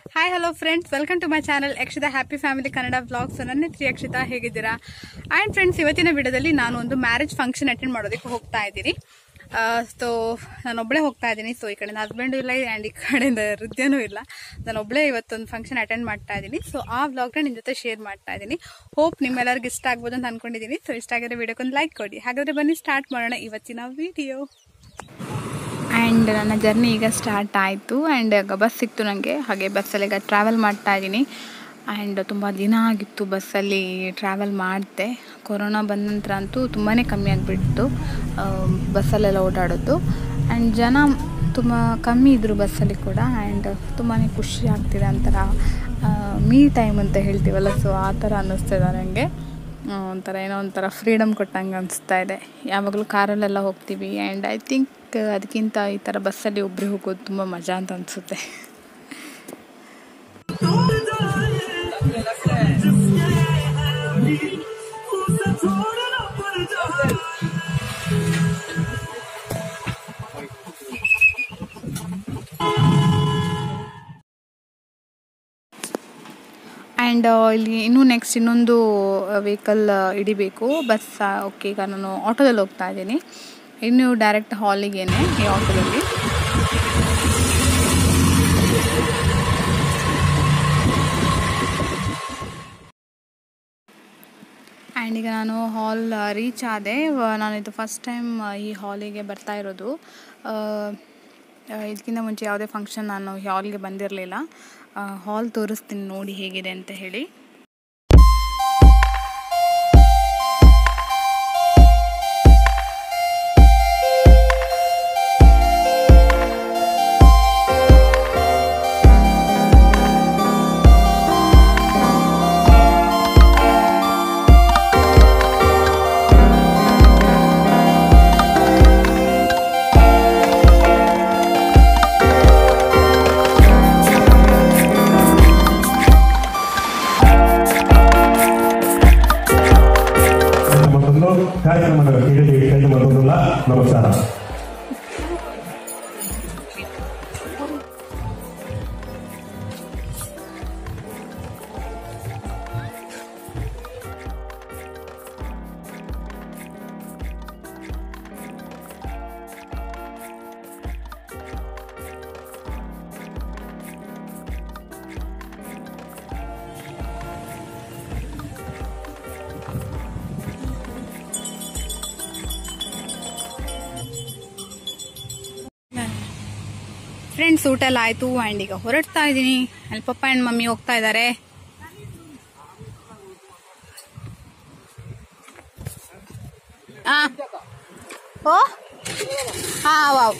hi hello friends welcome to my channel Yakshita happy family Kannada vlogs ನನ್ನ ಹೆಸರು ಯಕ್ಷಿತಾ ಹೇಗಿದ್ದೀರಾ and friends ಇವತ್ತಿನ ವಿಡಿಯೋದಲ್ಲಿ ನಾನು ಒಂದು ಮ್ಯಾರೇಜ್ ಫಂಕ್ಷನ್ ಅಟೆಂಡ್ ಮಾಡೋದಕ್ಕೆ ಹೋಗ್ತಾ ಇದ್ದೀನಿ ಸೊ ನಾನು ಒಬ್ಬಳೇ ಹೋಗ್ತಾ ಇದ್ದೀನಿ ಸೊ ಈ ಕಡೆ ಹಸ್ಬೆಂಡು ಇಲ್ಲ ಆ್ಯಂಡ್ ಈ ಕಡೆಯಿಂದ ಹೃದಯನೂ ಇಲ್ಲ ನಾನು ಒಬ್ಬಳೇ ಇವತ್ತೊಂದು ಫಂಕ್ಷನ್ ಅಟೆಂಡ್ ಮಾಡ್ತಾ ಇದ್ದೀನಿ ಸೊ ಆ ವ್ಲಾಗ್ನ ನಿಮ್ಮ ಜೊತೆ ಶೇರ್ ಮಾಡ್ತಾ ಇದ್ದೀನಿ ಹೋಪ್ ನಿಮ್ಮೆಲ್ಲರಿಗೂ ಇಷ್ಟ ಆಗ್ಬೋದು ಅಂತ ಅನ್ಕೊಂಡಿದ್ದೀನಿ ಸೊ ಇಷ್ಟ ಆಗಿದ್ರೆ ವಿಡಿಯೋಕ್ಕೊಂದು ಲೈಕ್ ಕೊಡಿ ಹಾಗಾದ್ರೆ ಬನ್ನಿ ಸ್ಟಾರ್ಟ್ ಮಾಡೋಣ ಇವತ್ತಿನ ವಿಡಿಯೋ ಆ್ಯಂಡ್ ನನ್ನ ಜರ್ನಿ ಈಗ ಸ್ಟಾರ್ಟ್ ಆಯಿತು ಆ್ಯಂಡ್ ಈಗ ಬಸ್ ಸಿಕ್ತು ನನಗೆ ಹಾಗೆ ಬಸ್ಸಲ್ಲಿ ಈಗ ಟ್ರಾವೆಲ್ ಮಾಡ್ತಾ ಇದ್ದೀನಿ ಆ್ಯಂಡ್ ತುಂಬ ದಿನ ಆಗಿತ್ತು ಬಸ್ಸಲ್ಲಿ ಟ್ರಾವೆಲ್ ಮಾಡಿದೆ ಕೊರೋನಾ ಬಂದ ನಂತರ ಅಂತೂ ತುಂಬಾ ಕಮ್ಮಿ ಆಗಿಬಿಟ್ಟು ಬಸ್ಸಲ್ಲೆಲ್ಲ ಓಡಾಡೋದು ಆ್ಯಂಡ್ ಜನ ತುಂಬ ಕಮ್ಮಿ ಇದ್ದರು ಬಸ್ಸಲ್ಲಿ ಕೂಡ ಆ್ಯಂಡ್ ತುಂಬಾ ಖುಷಿ ಆಗ್ತಿದೆ ಒಂಥರ ಮೀ ಟೈಮ್ ಅಂತ ಹೇಳ್ತೀವಲ್ಲ ಸೊ ಆ ಥರ ಅನ್ನಿಸ್ತಿದೆ ನನಗೆ ಒಂಥರ ಏನೋ ಒಂಥರ ಫ್ರೀಡಮ್ ಕೊಟ್ಟಂಗೆ ಅನಿಸ್ತಾ ಇದೆ ಯಾವಾಗಲೂ ಕಾರಲ್ಲೆಲ್ಲ ಹೋಗ್ತೀವಿ ಆ್ಯಂಡ್ ಐ ಥಿಂಕ್ ಅದಕ್ಕಿಂತ ಈ ಥರ ಬಸ್ಸಲ್ಲಿ ಒಬ್ಬರೇ ಹೋಗೋದು ತುಂಬ ಮಜಾ ಅಂತ ಅನಿಸುತ್ತೆ ಆ್ಯಂಡ್ ಇಲ್ಲಿ ಇನ್ನೂ ನೆಕ್ಸ್ಟ್ ಇನ್ನೊಂದು ವೆಹಿಕಲ್ ಹಿಡಿಬೇಕು ಬಸ್ ಓಕೆ ಈಗ ನಾನು ಆಟೋದಲ್ಲಿ ಹೋಗ್ತಾ ಇದ್ದೀನಿ ಇನ್ನು ಡೈರೆಕ್ಟ್ ಹಾಲಿಗೇನೆ ಈ ಆಟೋದಲ್ಲಿ ಆ್ಯಂಡ್ ಈಗ ನಾನು ಹಾಲ್ ರೀಚ್ ಆದೆ ನಾನು ಇದು ಫಸ್ಟ್ ಟೈಮ್ ಈ ಹಾಲಿಗೆ ಬರ್ತಾ ಇರೋದು ಇದಕ್ಕಿಂತ ಮುಂಚೆ ಯಾವುದೇ ಫಂಕ್ಷನ್ ನಾನು ಈ ಹಾಲ್ಗೆ ಬಂದಿರಲಿಲ್ಲ ಹಾಲ್ ತೋರಿಸ್ತೀನಿ ನೋಡಿ ಹೇಗಿದೆ ಅಂತ ಹೇಳಿ ಮತ್ತೊಂದು ಕಾರ್ಯಕ್ರಮದ ಕೇಳಿ ಕೈ ಮತ್ತೊಂದಲ್ಲ ನಮಸ್ಕಾರ ಫ್ರೆಂಡ್ಸ್ ಊಟ ಎಲ್ಲ ಆಯಿತು ಆ್ಯಂಡ್ ಈಗ ಹೊರಡ್ತಾ ಇದ್ದೀನಿ ಅಲ್ಲಿ ಪಪ್ಪ ಆ್ಯಂಡ್ ಮಮ್ಮಿ ಹೋಗ್ತಾ ಇದ್ದಾರೆ ಆ ಓ ಹಾ wow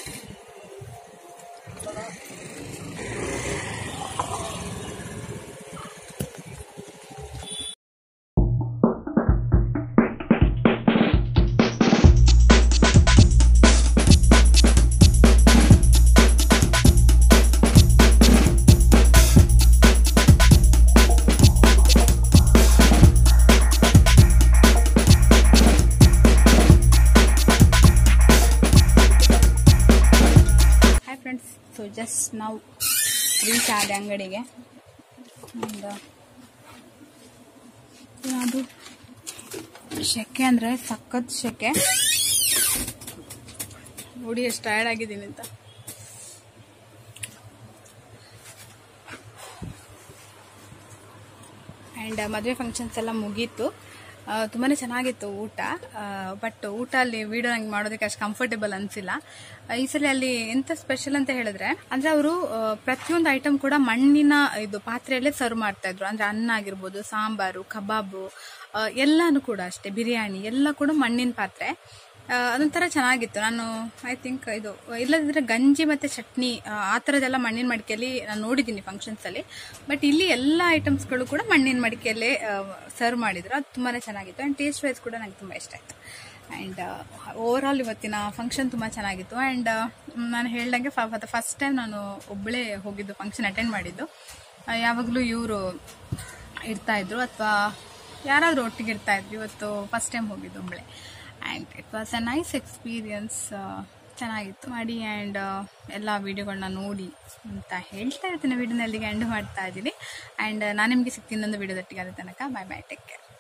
hi friends so just ನಾವು ರೀಚ್ ಆದೆ ಅಂಗಡಿಗೆ And, ಅದು ಶೆಕೆ ಅಂದರೆ ಸಖತ್ ಶೆಕೆ ನೋಡಿ ಎಷ್ಟು ಟಯರ್ಡ್ ಆಗಿದ್ದೀನಿ ಅಂತ ಆ್ಯಂಡ್ ಮದುವೆ ಫಂಕ್ಷನ್ಸ್ ಎಲ್ಲ ಮುಗೀತು ತುಂಬಾ ಚೆನ್ನಾಗಿತ್ತು ಊಟ ಬಟ್ ಊಟ ಅಲ್ಲಿ ವಿಡಿಯೋ ನಂಗೆ ಮಾಡೋದಕ್ಕೆ ಅಷ್ಟು ಕಂಫರ್ಟೇಬಲ್ ಅನಿಸಿಲ್ಲ ಈ ಸಲ ಅಲ್ಲಿ ಎಂತ ಸ್ಪೆಷಲ್ ಅಂತ ಹೇಳಿದ್ರೆ ಅಂದ್ರೆ ಅವರು ಪ್ರತಿಯೊಂದು ಐಟಮ್ ಕೂಡ ಮಣ್ಣಿನ ಇದು ಪಾತ್ರೆಯಲ್ಲೇ ಸರ್ವ್ ಮಾಡ್ತಾ ಇದ್ರು ಅಂದ್ರೆ ಅನ್ನ ಆಗಿರ್ಬೋದು ಸಾಂಬಾರು ಕಬಾಬು ಎಲ್ಲಾನು ಕೂಡ ಅಷ್ಟೇ ಬಿರಿಯಾನಿ ಎಲ್ಲ ಕೂಡ ಮಣ್ಣಿನ ಪಾತ್ರೆ ಅದೊಂಥರ ಚೆನ್ನಾಗಿತ್ತು ನಾನು ಐ ಥಿಂಕ್ ಇದು ಇಲ್ಲದಿದ್ರೆ ಗಂಜಿ ಮತ್ತೆ ಚಟ್ನಿ ಆ ಥರದ್ದೆಲ್ಲ ಮಣ್ಣಿನ ಮಡಿಕೆಯಲ್ಲಿ ನಾನು ನೋಡಿದ್ದೀನಿ ಫಂಕ್ಷನ್ಸಲ್ಲಿ ಬಟ್ ಇಲ್ಲಿ ಎಲ್ಲ ಐಟಮ್ಸ್ಗಳು ಕೂಡ ಮಣ್ಣಿನ ಮಡಿಕೆಯಲ್ಲೇ ಸರ್ವ್ ಮಾಡಿದ್ರು ಅದು ತುಂಬಾ ಚೆನ್ನಾಗಿತ್ತು ಆ್ಯಂಡ್ ಟೇಸ್ಟ್ ವೈಸ್ ಕೂಡ ನನಗೆ ತುಂಬ ಇಷ್ಟ ಆಯಿತು ಆ್ಯಂಡ್ ಓವರ್ ಆಲ್ ಇವತ್ತಿನ ಫಂಕ್ಷನ್ ತುಂಬ ಚೆನ್ನಾಗಿತ್ತು ಆ್ಯಂಡ್ ನಾನು ಹೇಳ್ದಂಗೆ ಫಸ್ಟ್ ಟೈಮ್ ನಾನು ಒಬ್ಬಳೇ ಹೋಗಿದ್ದು ಫಂಕ್ಷನ್ ಅಟೆಂಡ್ ಮಾಡಿದ್ದು ಯಾವಾಗಲೂ ಇವರು ಇರ್ತಾ ಇದ್ರು ಅಥವಾ ಯಾರಾದರೂ ಒಟ್ಟಿಗೆ ಇರ್ತಾ ಇದ್ರು ಇವತ್ತು ಫಸ್ಟ್ ಟೈಮ್ ಹೋಗಿದ್ದು ಒಬ್ಬಳೆ and it was a nice experience ಚೆನ್ನಾಗಿತ್ತು ಮಾಡಿ ಆ್ಯಂಡ್ ಎಲ್ಲ ವೀಡಿಯೋಗಳನ್ನ ನೋಡಿ ಅಂತ ಹೇಳ್ತಾ ಇರ್ತೀನಿ ವೀಡಿಯೋನ ಅಲ್ಲಿಗೆ ಎಂಡ್ ಮಾಡ್ತಾ ಇದ್ದೀನಿ ಆ್ಯಂಡ್ ನಾನು ನಿಮಗೆ ಸಿಗ್ತೀನಿ ಒಂದು ವೀಡಿಯೋದೊಟ್ಟಿಗೆ ಅಲ್ಲಿ ತನಕ ಬಾಯ್ ಬಾಯ್ ಟೇಕ್ ಕೇರ್